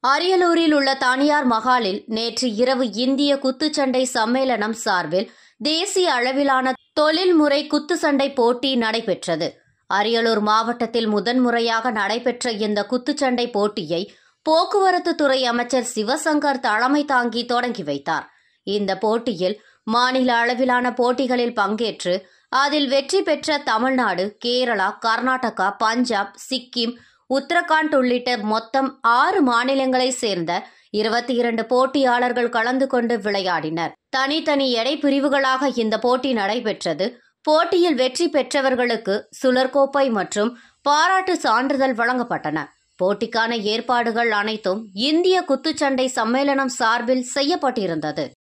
அரியலூரில் உள்ள தனியார் மகாலில் நேற்று இரவு இந்திய குத்துச்சண்டை சம்மேளனம் சார்பில் தேசிய அளவிலான தொழில்முறை குத்துச்சண்டை போட்டி நடைபெற்றது அரியலூர் மாவட்டத்தில் முதன்முறையாக நடைபெற்ற இந்த குத்துச்சண்டை போட்டியை போக்குவரத்து துறை அமைச்சர் சிவசங்கர் தலைமை தாங்கி தொடங்கி வைத்தார் இந்த போட்டியில் மாநில அளவிலான போட்டிகளில் பங்கேற்று அதில் வெற்றி பெற்ற தமிழ்நாடு கேரளா கர்நாடகா பஞ்சாப் சிக்கிம் உத்தரகாண்ட் உள்ளிட்ட மொத்தம் ஆறு மாநிலங்களைச் சேர்ந்த இருபத்தி இரண்டு போட்டியாளர்கள் கலந்து கொண்டு விளையாடினர் தனித்தனி எடை பிரிவுகளாக இந்த போட்டி நடைபெற்றது போட்டியில் வெற்றி பெற்றவர்களுக்கு சுழற்கோப்பை மற்றும் பாராட்டு சான்றிதழ் வழங்கப்பட்டன போட்டிக்கான ஏற்பாடுகள் அனைத்தும் இந்திய குத்துச்சண்டை சம்மேளனம் சார்பில் செய்யப்பட்டிருந்தது